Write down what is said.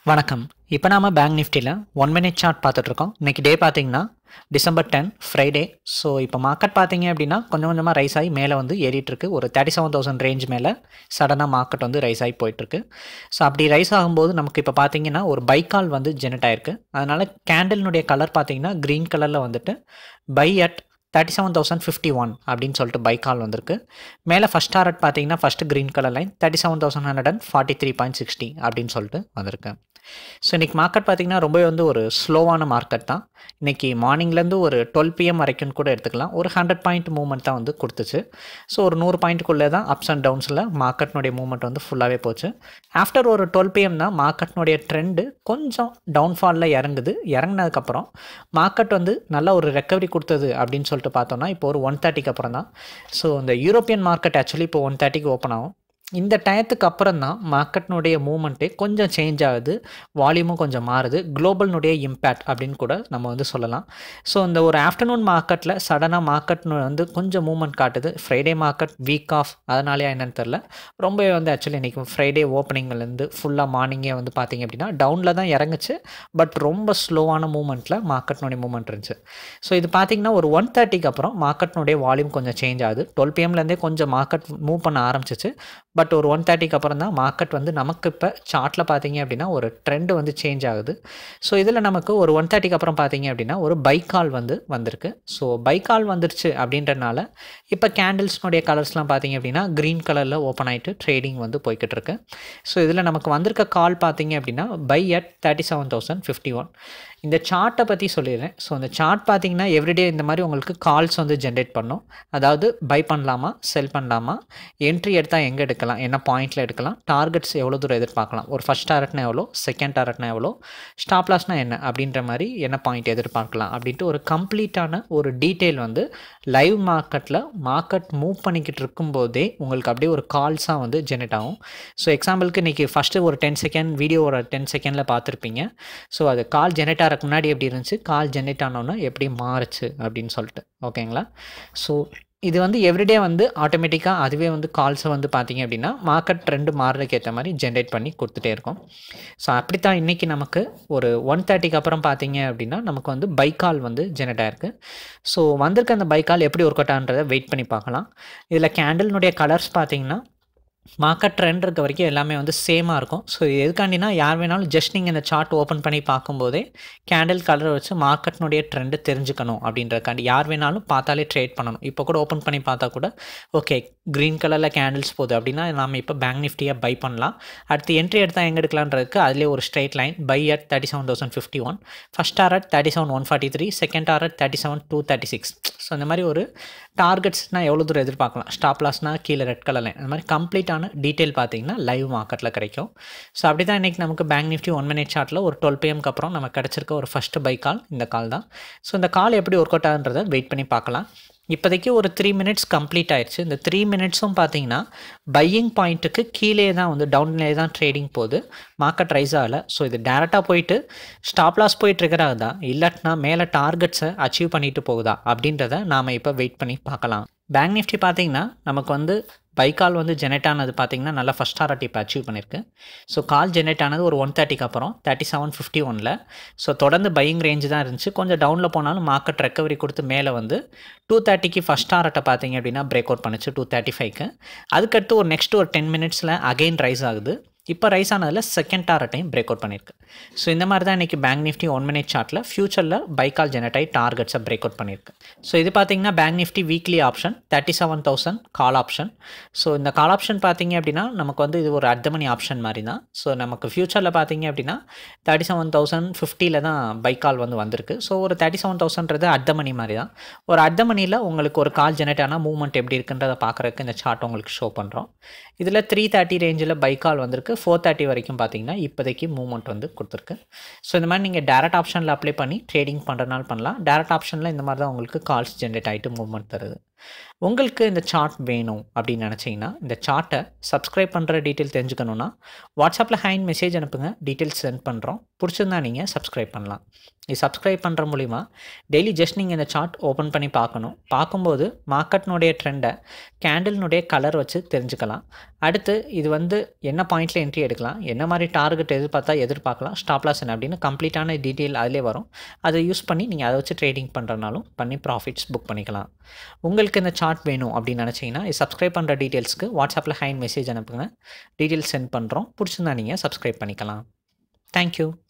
வணக்கம் இப்போ நாம பேங்க் நிஃப்டியில் ஒன் மினிட் சார்ட் பார்த்துட்ருக்கோம் இன்றைக்கி டே பார்த்தீங்கன்னா டிசம்பர் டென் ஃப்ரைடே ஸோ இப்போ மார்க்கெட் பார்த்தீங்க அப்படின்னா கொஞ்சம் கொஞ்சமாக ரைஸ் ஆகி மேலே வந்து ஏறிட்டு இருக்கு ஒரு தேர்ட்டி செவன் தௌசண்ட் ரேஞ்ச் மேலே சடனாக மார்க்கெட் வந்து ரைஸ் ஆகி போயிட்டுருக்கு ஸோ அப்படி ரைஸ் ஆகும்போது நமக்கு இப்போ பார்த்தீங்கன்னா ஒரு பைக்கால் வந்து ஜெனரேட் ஆயிருக்கு அதனால் கேண்டில்னுடைய கலர் பார்த்தீங்கன்னா க்ரீன் கலரில் வந்துட்டு buy at thirty seven thousand fifty one அப்படின்னு சொல்லிட்டு பை கால் வந்திருக்கு மேலே ஃபஸ்ட் டாரட் பார்த்தீங்கன்னா first green colour line thirty seven thousand hundred and forty three point sixty அப்படின்னு சொல்லிட்டு வந்திருக்கு ஸோ இன்றைக்கி மார்க்கெட் பார்த்திங்கன்னா ரொம்பவே வந்து ஒரு ஸ்லோவான மார்க்கெட் தான் இன்றைக்கி மார்னிங்லேருந்து ஒரு டுவெல் பிஎம் வரைக்கும் கூட எடுத்துக்கலாம் ஒரு ஹண்ட்ரட் பாயிண்ட் மூவ்மெண்ட் தான் வந்து கொடுத்துச்சு ஸோ ஒரு நூறு பாயிண்ட்டுக்குள்ளே தான் அப்ஸ் அண்ட் டவுன்ஸில் மார்க்கெட்னுடைய மூவ்மெண்ட் வந்து ஃபுல்லாகவே போச்சு ஆஃப்டர் ஒரு டுவெல் பிஎம் தான் மார்க்கெட்னுடைய ட்ரெண்டு கொஞ்சம் டவுன்ஃபாலில் இறங்குது இறங்கினதுக்கப்புறம் மார்க்கெட் வந்து நல்ல ஒரு ரெக்கவரி கொடுத்தது அப்படின்னு சொல்லிட்டு பார்த்தோம்னா இப்போ ஒரு ஒன் தேர்ட்டிக்கு அப்புறம் தான் ஸோ இந்த யூரோப்பியன் மார்க்கெட் ஆக்சுவலி இப்போ ஒன் தேர்ட்டிக்கு ஓப்பன் ஆகும் இந்த டயத்துக்கு அப்புறம் தான் மார்க்கெட்னுடைய மூமெண்ட்டே கொஞ்சம் சேஞ்ச் ஆகுது வால்யூமும் கொஞ்சம் மாறுது குளோபல்னுடைய இம்பேக்ட் அப்படின்னு கூட நம்ம வந்து சொல்லலாம் ஸோ இந்த ஒரு ஆஃப்டர்நூன் மார்க்கெட்டில் சடனாக மார்க்கெட் வந்து கொஞ்சம் மூவ்மெண்ட் காட்டுது ஃப்ரைடே மார்க்கெட் வீக் ஆஃப் அதனாலேயா என்னன்னு தெரில ரொம்பவே வந்து ஆக்சுவலி இன்றைக்கி ஃப்ரைடே ஓப்பனிங்லேருந்து ஃபுல்லாக மார்னிங்கே வந்து பார்த்திங்க அப்படின்னா டவுனில் தான் இறங்குச்சு பட் ரொம்ப ஸ்லோவான மூமெண்ட்டில் மார்க்கெட்னுடைய மூமெண்ட் இருந்துச்சு ஸோ இது பார்த்திங்கன்னா ஒரு ஒன் தேர்ட்டிக்கு அப்புறம் மார்க்கெட்னுடைய வால்யூம் கொஞ்சம் சேஞ்ச் ஆகுது டுவெல் பிஎம்லேருந்தே கொஞ்சம் மார்க்கெட் மூவ் பண்ண ஆரம்பிச்சிச்சு பட் ஒரு ஒன் தேர்ட்டிக்கு அப்புறம் தான் மார்க்கெட் வந்து நமக்கு இப்போ சார்ட்டில் பார்த்தீங்க அப்படின்னா ஒரு ட்ரெண்டு வந்து சேஞ்ச் ஆகுது ஸோ இதில் நமக்கு ஒரு ஒன் தேர்ட்டிக்கு அப்புறம் பார்த்தீங்க அப்படின்னா ஒரு பைக்கால் வந்து வந்திருக்கு ஸோ பைக்கால் வந்துருச்சு அப்படின்றனால இப்போ கேண்டில்ஸ்னுடைய கலர்ஸ்லாம் பார்த்தீங்க அப்படின்னா க்ரீன் கலரில் ஓப்பன் ஆகிட்டு ட்ரேடிங் வந்து போய்கிட்டு இருக்கு ஸோ இதில் நமக்கு வந்திருக்க கால் பார்த்தீங்க அப்படின்னா buy at thirty seven thousand fifty one இந்த சார்ட்டை பற்றி சொல்லிடுறேன் ஸோ இந்த சார்ட் பார்த்தீங்கன்னா எவ்ரிடே இந்த மாதிரி உங்களுக்கு கால்ஸ் வந்து ஜென்ரேட் பண்ணும் அதாவது பை பண்ணலாமா செல் பண்ணலாமா என்ட்ரி எடுத்தால் எங்கே எடுக்கலாம் என்ன பாயிண்டில் எடுக்கலாம் டார்கெட்ஸ் எவ்வளோ தூரம் எதிர்பார்க்கலாம் ஒரு ஃபஸ்ட் டாரட்னா எவ்வளோ செகண்ட் டாரட்னா எவ்வளோ ஸ்டாப் லாஸ்னா என்ன அப்படின்ற மாதிரி என்ன பாயிண்ட் எதிர்பார்க்கலாம் அப்படின்ட்டு ஒரு கம்ப்ளீட்டான ஒரு டீட்டெயில் வந்து லைவ் மார்க்கெட்டில் மார்க்கெட் மூவ் பண்ணிக்கிட்டு இருக்கும்போதே உங்களுக்கு அப்படியே ஒரு கால்ஸாக வந்து ஜென்ரேட் ஆகும் ஸோ எக்ஸாம்பிளுக்கு இன்றைக்கி ஃபஸ்ட்டு ஒரு டென் செகண்ட் வீடியோ ஒரு டென் செகண்டில் பார்த்துருப்பீங்க ஸோ அது கால் ஜென்ரேட் ஆகிறதுக்கு முன்னாடி எப்படி இருந்துச்சு கால் ஜென்ரேட் ஆனோன்னா எப்படி மாறுச்சு அப்படின்னு சொல்லிட்டு ஓகேங்களா ஸோ இது வந்து எவ்ரிடே வந்து ஆட்டோமேட்டிக்காக அதுவே வந்து கால்ஸை வந்து பார்த்தீங்க அப்படின்னா மார்க்கெட் ட்ரெண்டு மாறுறதுக்கு ஏற்ற மாதிரி ஜென்ரேட் பண்ணி கொடுத்துட்டே இருக்கும் ஸோ அப்படித்தான் இன்றைக்கி நமக்கு ஒரு ஒன் தேர்ட்டிக்கு அப்புறம் பார்த்தீங்க அப்படின்னா நமக்கு வந்து பைக்கால் வந்து ஜென்ரேட் ஆயிருக்கு ஸோ வந்திருக்க அந்த பைக்கால் எப்படி ஒர்க் அவுட் ஆன்றதை வெயிட் பண்ணி பார்க்கலாம் இதில் கேண்டில்னுடைய கலர்ஸ் பார்த்தீங்கன்னா மார்க்கெட் ட்ரெண்ட் இருக்க வரைக்கும் எல்லாமே வந்து சேமாக இருக்கும் ஸோ எதுக்காண்டினா யார் வேணாலும் ஜஸ்ட் நீங்கள் இந்த சார்ட் ஓப்பன் பண்ணி பார்க்கும்போதே கேண்டில் கலரை வச்சு மார்க்கெட்னுடைய ட்ரெண்டு தெரிஞ்சுக்கணும் அப்படின்றக்காண்டி யார் வேணாலும் பார்த்தாலே ட்ரேட் பண்ணணும் இப்போ கூட ஓப்பன் பண்ணி பார்த்தா கூட ஓகே க்ரீன் கலரில் கேண்டில்ஸ் போகுது அப்படின்னா நாம் இப்போ பேங்க் நிஃப்டியை பை பண்ணலாம் அடுத்து என்ட்ரி எடுத்தால் எங்கே எடுக்கலான்றதுக்கு அதிலே ஒரு straight line buy at thirty seven thousand fifty one first target thirty seven one forty three second target thirty seven two thirty six so இந்த மாதிரி ஒரு டார்கெட்ஸ்னால் எவ்வளோ தூரம் எதிர்பார்க்கலாம் ஸ்டாப் லாஸ்னால் கீழே ரெட் கலர் லைன் அந்த மாதிரி கம்ப்ளீட்டான டீட்டெயில் பார்த்தீங்கன்னா லைவ் மார்க்கெட்டில் கிடைக்கும் ஸோ அப்படி தான் இன்றைக்கி நமக்கு பேங்க் நிஃப்டி ஒன் மினிட் சார்ட்டில் ஒரு டுவெல் பிஎம்க்கு அப்புறம் நமக்கு கிடச்சிருக்க ஒரு ஃபஸ்ட்டு பை கால் இந்த கால் தான் ஸோ இந்த கால் எப்படி ஒர்க் அவுட் ஆகுன்றதை வெயிட் பண்ணி பார்க்கலாம் இப்போதைக்கு ஒரு த்ரீ மினிட்ஸ் கம்ப்ளீட் ஆயிடுச்சு இந்த த்ரீ மினிட்ஸும் பார்த்தீங்கன்னா பையிங் பாயிண்ட்டுக்கு கீழே தான் வந்து டவுன்லே தான் ட்ரேடிங் போகுது மார்க்கெட் ரைஸ் ஆகலை ஸோ இது டேரெக்டாக போயிட்டு ஸ்டாப் லாஸ் போய் ட்ரிகர் ஆகுதா இல்லாட்டினா மேலே டார்கெட்ஸை அச்சீவ் பண்ணிட்டு போகுதா அப்படின்றத நாம் இப்போ வெயிட் பண்ணி பார்க்கலாம் பேங்க் நிஃப்டி பார்த்தீங்கன்னா நமக்கு வந்து பைக்கால் வந்து ஜெனரேட் ஆனது பார்த்தீங்கன்னா நல்லா ஃபஸ்ட் டாரட் இப்போ அச்சீவ் பண்ணியிருக்கு ஸோ கால் ஜெனரேட் ஆனது ஒரு ஒன் தேர்ட்டிக்கு அப்புறம் தேர்ட்டி செவன் ஃபிஃப்டி ஒனில் ஸோ தொடர்ந்து பையிங் ரேஞ்சு தான் இருந்துச்சு கொஞ்சம் டவுனில் போனாலும் மார்க்கெட் ரெக்கவரி கொடுத்து மேலே வந்து டூ தேர்ட்டிக்கு ஃபஸ்ட் டாரட்டை பார்த்தீங்க அப்படின்னா பிரேக் அவுட் பண்ணுச்சு டூ தேர்ட்டி ஃபைவ்க்கு அதுக்கடுத்து ஒரு நெக்ஸ்ட் ஒரு டென் மினிட்ஸில் அகெயின் ரைஸ் ஆகுது இப்போ ரைஸ் ஆனதில் செகண்ட் டாரட்டையும் பிரேக் அவுட் பண்ணியிருக்கு ஸோ இந்த மாதிரி தான் இன்றைக்கி பேங்க் நிஃப்டி ஒன் மினிட் சார்ட்டில் ஃபியூச்சரில் பைக்கால் ஜெனரேட் ஆகி டார்கெட்ஸை பிரேக் அவுட் பண்ணியிருக்கு ஸோ இது பார்த்தீங்கன்னா bank Nifty weekly option thirty seven thousand call option so இந்த கால் ஆப்ஷன் பார்த்தீங்க அப்படின்னா நமக்கு வந்து இது ஒரு அர்த்தமணி ஆப்ஷன் மாதிரி தான் ஸோ நமக்கு ஃபியூச்சரில் பார்த்தீங்க அப்படின்னா தேர்ட்டி செவன் தௌசண்ட் ஃபிஃப்டியில் தான் பைக்கால் வந்து வந்திருக்கு ஸோ ஒரு தேர்ட்டி செவன் தௌசண்ட்றது அர்த்தமணி மாதிரி தான் ஒரு அர்த்தமணியில் உங்களுக்கு ஒரு கால் ஜெனரேட் ஆனால் மூவ்மெண்ட் எப்படி இருக்குன்றதை பார்க்குறதுக்கு இந்த சார்ட் உங்களுக்கு ஷோ பண்ணுறோம் இதில் த்ரீ தேர்ட்டி ரேஞ்சில் பைக்கால் வந்திருக்கு ஃபோர் தேர்ட்டி வரைக்கும் பார்த்தீங்கன்னா இப்போதைக்கு மூவ்மெண்ட் வந்து கொடுத்துருக்கு ஸோ இந்த மாதிரி நீங்கள் டேரக்ட் ஆப்ஷனில் அப்ளை பண்ணி ட்ரேடிங் பண்ணுறனால பண்ணலாம் டேரக்ட் ஆப்ஷனில் இந்த மாதிரி தான் உங்களுக்கு கால்ஸ் ஜென்ரேட் ஆகிட்டு மூவ்மெண்ட் தருது உங்களுக்கு இந்த சார்ட் வேணும் அப்படின்னு நினச்சிங்கன்னா இந்த சார்ட்டை சப்ஸ்கிரைப் பண்ணுற டீட்டெயில் தெரிஞ்சுக்கணுன்னா வாட்ஸ்அப்பில் ஹேண்ட் மெசேஜ் அனுப்புங்க டீட்டெயில்ஸ் சென்ட் பண்ணுறோம் பிடிச்சிருந்தா நீங்கள் சப்ஸ்கிரைப் பண்ணலாம் இது சப்ஸ்கிரைப் பண்ணுற மூலிமா டெய்லி ஜஸ்ட் நீங்கள் இந்த சார்ட் ஓப்பன் பண்ணி பார்க்கணும் பார்க்கும்போது மார்க்கெட்னுடைய ட்ரெண்டை கேண்டில்னுடைய கலர் வச்சு தெரிஞ்சுக்கலாம் அடுத்து இது வந்து என்ன பாயிண்டில் என்ட்ரி எடுக்கலாம் என்ன மாதிரி டார்கெட் எதிர்பார்த்தா எதிர்பார்க்கலாம் ஸ்டாப் லாஸ் என்ன அப்படின்னு கம்ப்ளீட்டான டீட்டெயில் அதிலே வரும் அதை யூஸ் பண்ணி நீங்கள் அதை வச்சு ட்ரேடிங் பண்ணுறனாலும் பண்ணி ப்ராஃபிட்ஸ் புக் பண்ணிக்கலாம் உங்களுக்கு இந்த சார்ட் வேணும் அப்படின்னு நினச்சிங்கன்னா சப்ஸ்கிரைப் பண்ணுற டீட்டெயில்ஸ்க்கு வாட்ஸ்அப்பில் ஹேண்ட் மெசேஜ் அனுப்புங்க டீட்டெயில்ஸ் சென்ட் பண்ணுறோம் பிடிச்சிருந்தா நீங்கள் சப்ஸ்கிரைப் பண்ணிக்கலாம் தேங்க்யூ